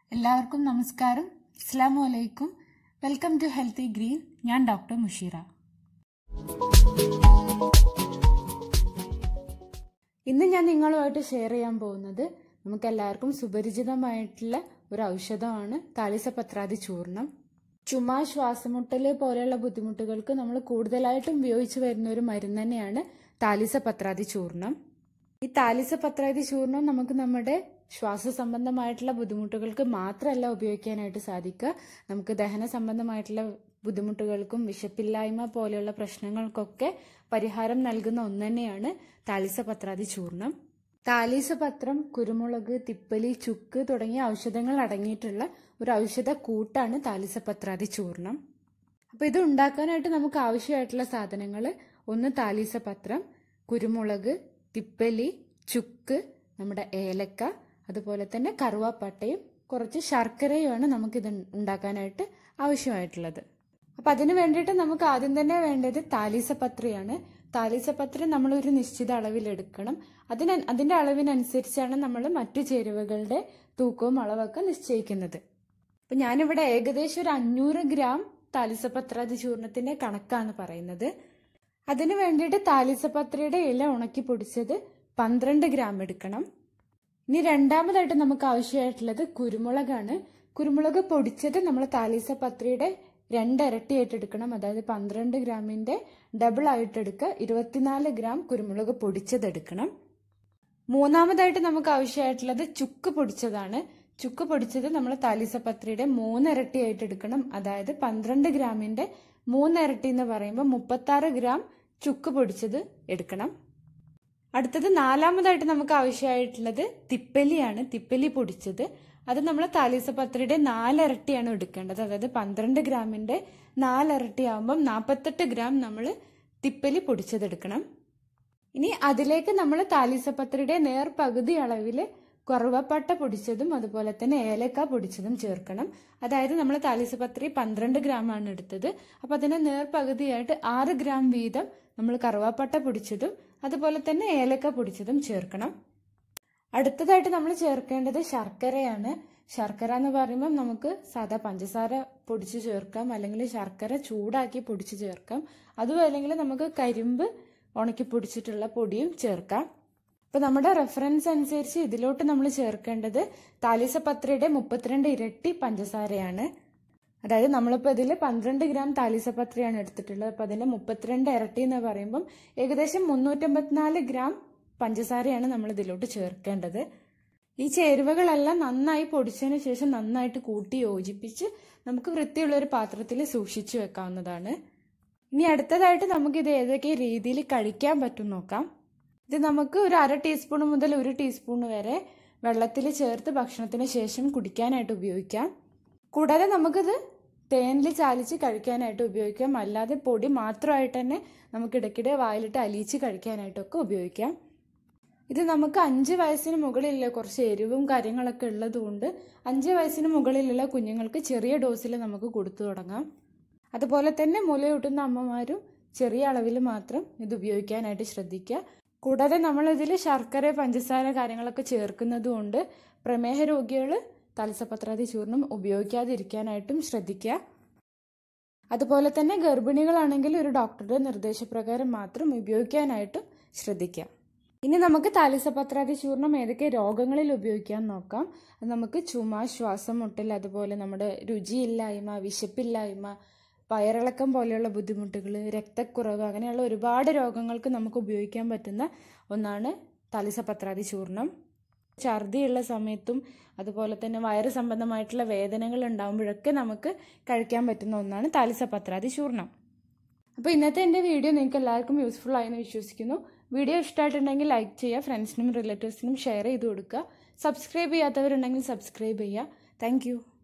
എല്ലാവർക്കും നമസ്കാരം അസ്സാമു അലൈക്കും വെൽക്കം ടു ഹെൽത്തി ഗ്രീൻ ഞാൻ ഡോക്ടർ മുഷീറ ഇന്ന് ഞാൻ നിങ്ങളുമായിട്ട് ഷെയർ ചെയ്യാൻ പോകുന്നത് നമുക്ക് എല്ലാവർക്കും സുപരിചിതമായിട്ടുള്ള ഒരു ഔഷധമാണ് താലിസപത്രാതി ചൂർണം ചുമ ശ്വാസമുട്ടല് പോലെയുള്ള ബുദ്ധിമുട്ടുകൾക്ക് നമ്മൾ കൂടുതലായിട്ടും ഉപയോഗിച്ചു വരുന്ന ഒരു മരുന്ന് തന്നെയാണ് താലിസപത്രാതി ചൂർണം ഈ താലിസപത്രാതി ചൂർണം നമുക്ക് നമ്മുടെ ശ്വാസ സംബന്ധമായിട്ടുള്ള ബുദ്ധിമുട്ടുകൾക്ക് മാത്രമല്ല ഉപയോഗിക്കാനായിട്ട് സാധിക്കുക നമുക്ക് ദഹന സംബന്ധമായിട്ടുള്ള ബുദ്ധിമുട്ടുകൾക്കും വിശപ്പില്ലായ്മ പോലെയുള്ള പ്രശ്നങ്ങൾക്കൊക്കെ പരിഹാരം നൽകുന്ന ഒന്ന് തന്നെയാണ് താലിസപത്രാതി ചൂർണം താലീസപത്രം കുരുമുളക് തിപ്പലി ചുക്ക് തുടങ്ങിയ ഔഷധങ്ങൾ അടങ്ങിയിട്ടുള്ള ഒരു ഔഷധ കൂട്ടാണ് താലിസപത്രാതി ചൂർണം അപ്പൊ ഇത് ഉണ്ടാക്കാനായിട്ട് നമുക്ക് ആവശ്യമായിട്ടുള്ള സാധനങ്ങൾ ഒന്ന് താലീസപത്രം കുരുമുളക് തിപ്പലി ചുക്ക് നമ്മുടെ ഏലക്ക അതുപോലെ തന്നെ കറുവാപ്പട്ടയും കുറച്ച് ശർക്കരയുമാണ് നമുക്കിത് ഉണ്ടാക്കാനായിട്ട് ആവശ്യമായിട്ടുള്ളത് അപ്പൊ അതിന് വേണ്ടിയിട്ട് നമുക്ക് ആദ്യം തന്നെ വേണ്ടത് താലീസപത്രിയാണ് താലീസപത്രി നമ്മൾ ഒരു നിശ്ചിത അളവിൽ എടുക്കണം അതിന് അതിന്റെ അളവിനനുസരിച്ചാണ് നമ്മൾ മറ്റു ചേരുവകളുടെ തൂക്കവും അളവൊക്കെ നിശ്ചയിക്കുന്നത് അപ്പൊ ഞാനിവിടെ ഏകദേശം ഒരു അഞ്ഞൂറ് ഗ്രാം താലിസപത്രാതി ചൂർണത്തിന്റെ കണക്കാണ് പറയുന്നത് അതിനു വേണ്ടിയിട്ട് താലിസപത്രിയുടെ ഇല ഉണക്കി പൊടിച്ചത് പന്ത്രണ്ട് ഗ്രാം എടുക്കണം ഇനി രണ്ടാമതായിട്ട് നമുക്ക് ആവശ്യമായിട്ടുള്ളത് കുരുമുളകാണ് കുരുമുളക് പൊടിച്ചത് നമ്മൾ താലീസപത്രിയുടെ രണ്ടിരട്ടിയായിട്ട് എടുക്കണം അതായത് പന്ത്രണ്ട് ഗ്രാമിന്റെ ഡബിൾ ആയിട്ട് എടുക്കുക ഇരുപത്തിനാല് ഗ്രാം കുരുമുളക് പൊടിച്ചത് എടുക്കണം മൂന്നാമതായിട്ട് നമുക്ക് ആവശ്യമായിട്ടുള്ളത് ചുക്ക് പൊടിച്ചതാണ് ചുക്ക് പൊടിച്ചത് നമ്മൾ താലിസപത്രിയുടെ മൂന്നിരട്ടിയായിട്ട് എടുക്കണം അതായത് പന്ത്രണ്ട് ഗ്രാമിന്റെ മൂന്നിരട്ടി എന്ന് പറയുമ്പോൾ മുപ്പത്തി ആറ് ഗ്രാം ചുക്ക് പൊടിച്ചത് എടുക്കണം അടുത്തത് നാലാമതായിട്ട് നമുക്ക് ആവശ്യമായിട്ടുള്ളത് തിപ്പലിയാണ് തിപ്പലി പൊടിച്ചത് അത് നമ്മൾ താലീസപത്രിയുടെ നാലിരട്ടിയാണ് എടുക്കേണ്ടത് അതായത് പന്ത്രണ്ട് ഗ്രാമിന്റെ നാലിരട്ടി ആകുമ്പം നാൽപ്പത്തെട്ട് ഗ്രാം നമ്മൾ തിപ്പലി പൊടിച്ചതെടുക്കണം ഇനി അതിലേക്ക് നമ്മൾ താലീസപത്രിയുടെ നേർ പകുതി അളവിൽ കറുവപ്പട്ട പൊടിച്ചതും അതുപോലെ തന്നെ ഏലക്ക പൊടിച്ചതും ചേർക്കണം അതായത് നമ്മൾ താലീസപത്രി പന്ത്രണ്ട് ഗ്രാം ആണ് എടുത്തത് അപ്പൊ അതിന് നേർ പകുതിയായിട്ട് ആറ് ഗ്രാം വീതം നമ്മൾ കറുവാപ്പട്ട പൊടിച്ചതും അതുപോലെ തന്നെ ഏലക്ക പൊടിച്ചതും ചേർക്കണം അടുത്തതായിട്ട് നമ്മൾ ചേർക്കേണ്ടത് ശർക്കരയാണ് ശർക്കര എന്ന് പറയുമ്പോൾ നമുക്ക് സാധാ പഞ്ചസാര പൊടിച്ച് ചേർക്കാം അല്ലെങ്കിൽ ശർക്കര ചൂടാക്കി പൊടിച്ച് ചേർക്കാം അതും അല്ലെങ്കിൽ നമുക്ക് കരിമ്പ് ഉണക്കി പൊടിച്ചിട്ടുള്ള പൊടിയും ചേർക്കാം അപ്പൊ നമ്മുടെ റെഫറൻസ് അനുസരിച്ച് ഇതിലോട്ട് നമ്മൾ ചേർക്കേണ്ടത് താലിസപത്രയുടെ മുപ്പത്തിരണ്ട് ഇരട്ടി പഞ്ചസാരയാണ് അതായത് നമ്മളിപ്പോൾ ഇതിൽ പന്ത്രണ്ട് ഗ്രാം താലിസപത്രയാണ് എടുത്തിട്ടുള്ളത് അപ്പൊ അതിന്റെ മുപ്പത്തിരണ്ട് ഇരട്ടി എന്ന് പറയുമ്പം ഏകദേശം മുന്നൂറ്റമ്പത്തിനാല് ഗ്രാം പഞ്ചസാരയാണ് നമ്മൾ ഇതിലോട്ട് ചേർക്കേണ്ടത് ഈ ചേരുവകളെല്ലാം നന്നായി പൊടിച്ചതിന് ശേഷം നന്നായിട്ട് കൂട്ടി യോജിപ്പിച്ച് നമുക്ക് വൃത്തിയുള്ള ഒരു പാത്രത്തിൽ സൂക്ഷിച്ചു വെക്കാവുന്നതാണ് ഇനി അടുത്തതായിട്ട് നമുക്ക് ഇത് ഏതൊക്കെ രീതിയിൽ കഴിക്കാൻ പറ്റും നോക്കാം ഇത് നമുക്ക് ഒരു അര ടീസ്പൂൺ മുതൽ ഒരു ടീസ്പൂൺ വരെ വെള്ളത്തിൽ ചേർത്ത് ഭക്ഷണത്തിന് ശേഷം കുടിക്കാനായിട്ട് ഉപയോഗിക്കാം കൂടാതെ നമുക്കിത് തേനിൽ ചാലിച്ച് കഴിക്കാനായിട്ട് ഉപയോഗിക്കാം അല്ലാതെ പൊടി മാത്രമായിട്ട് തന്നെ നമുക്ക് ഇടയ്ക്കിടെ വായിലിട്ട് അലിയിച്ച് കഴിക്കാനായിട്ടൊക്കെ ഉപയോഗിക്കാം ഇത് നമുക്ക് അഞ്ച് വയസ്സിന് മുകളിലുള്ള കുറച്ച് എരിവും കാര്യങ്ങളൊക്കെ ഉള്ളതുകൊണ്ട് അഞ്ച് വയസ്സിന് മുകളിലുള്ള കുഞ്ഞുങ്ങൾക്ക് ചെറിയ ഡോസിൽ നമുക്ക് കൊടുത്തു തുടങ്ങാം അതുപോലെ തന്നെ മുലയൂട്ടുന്ന അമ്മമാരും ചെറിയ അളവിൽ മാത്രം ഇത് ഉപയോഗിക്കാനായിട്ട് ശ്രദ്ധിക്കുക കൂടാതെ നമ്മൾ ഇതിൽ ശർക്കര പഞ്ചസാര കാര്യങ്ങളൊക്കെ ചേർക്കുന്നത് കൊണ്ട് പ്രമേഹ രോഗികൾ തലസപത്രാതി ചൂർണം ഉപയോഗിക്കാതിരിക്കാനായിട്ടും ശ്രദ്ധിക്കുക അതുപോലെ തന്നെ ഗർഭിണികളാണെങ്കിൽ ഒരു ഡോക്ടറുടെ നിർദ്ദേശപ്രകാരം മാത്രം ഉപയോഗിക്കാനായിട്ടും ശ്രദ്ധിക്കുക ഇനി നമുക്ക് താലിസപത്രാതി ചൂർണം ഏതൊക്കെ രോഗങ്ങളിൽ ഉപയോഗിക്കാൻ നോക്കാം നമുക്ക് ചുമ ശ്വാസം മുട്ടൽ അതുപോലെ നമ്മുടെ രുചിയില്ലായ്മ വിശപ്പില്ലായ്മ വയറിളക്കം പോലെയുള്ള ബുദ്ധിമുട്ടുകൾ രക്തക്കുറവ് അങ്ങനെയുള്ള ഒരുപാട് രോഗങ്ങൾക്ക് നമുക്ക് ഉപയോഗിക്കാൻ പറ്റുന്ന ഒന്നാണ് താലിസപത്രാതി ചൂർണം ഛർദിയുള്ള സമയത്തും അതുപോലെ തന്നെ വയറ് സംബന്ധമായിട്ടുള്ള വേദനകൾ ഉണ്ടാകുമ്പോഴൊക്കെ നമുക്ക് കഴിക്കാൻ പറ്റുന്ന ഒന്നാണ് താലിസപത്രാതി ചൂർണം അപ്പോൾ ഇന്നത്തെ എൻ്റെ വീഡിയോ നിങ്ങൾക്ക് എല്ലാവർക്കും യൂസ്ഫുൾ ആയെന്ന് വിശ്വസിക്കുന്നു വീഡിയോ ഇഷ്ടമായിട്ടുണ്ടെങ്കിൽ ലൈക്ക് ചെയ്യുക ഫ്രണ്ട്സിനും റിലേറ്റീവ്സിനും ഷെയർ ചെയ്ത് കൊടുക്കുക സബ്സ്ക്രൈബ് ചെയ്യാത്തവരുണ്ടെങ്കിൽ സബ്സ്ക്രൈബ് ചെയ്യുക താങ്ക്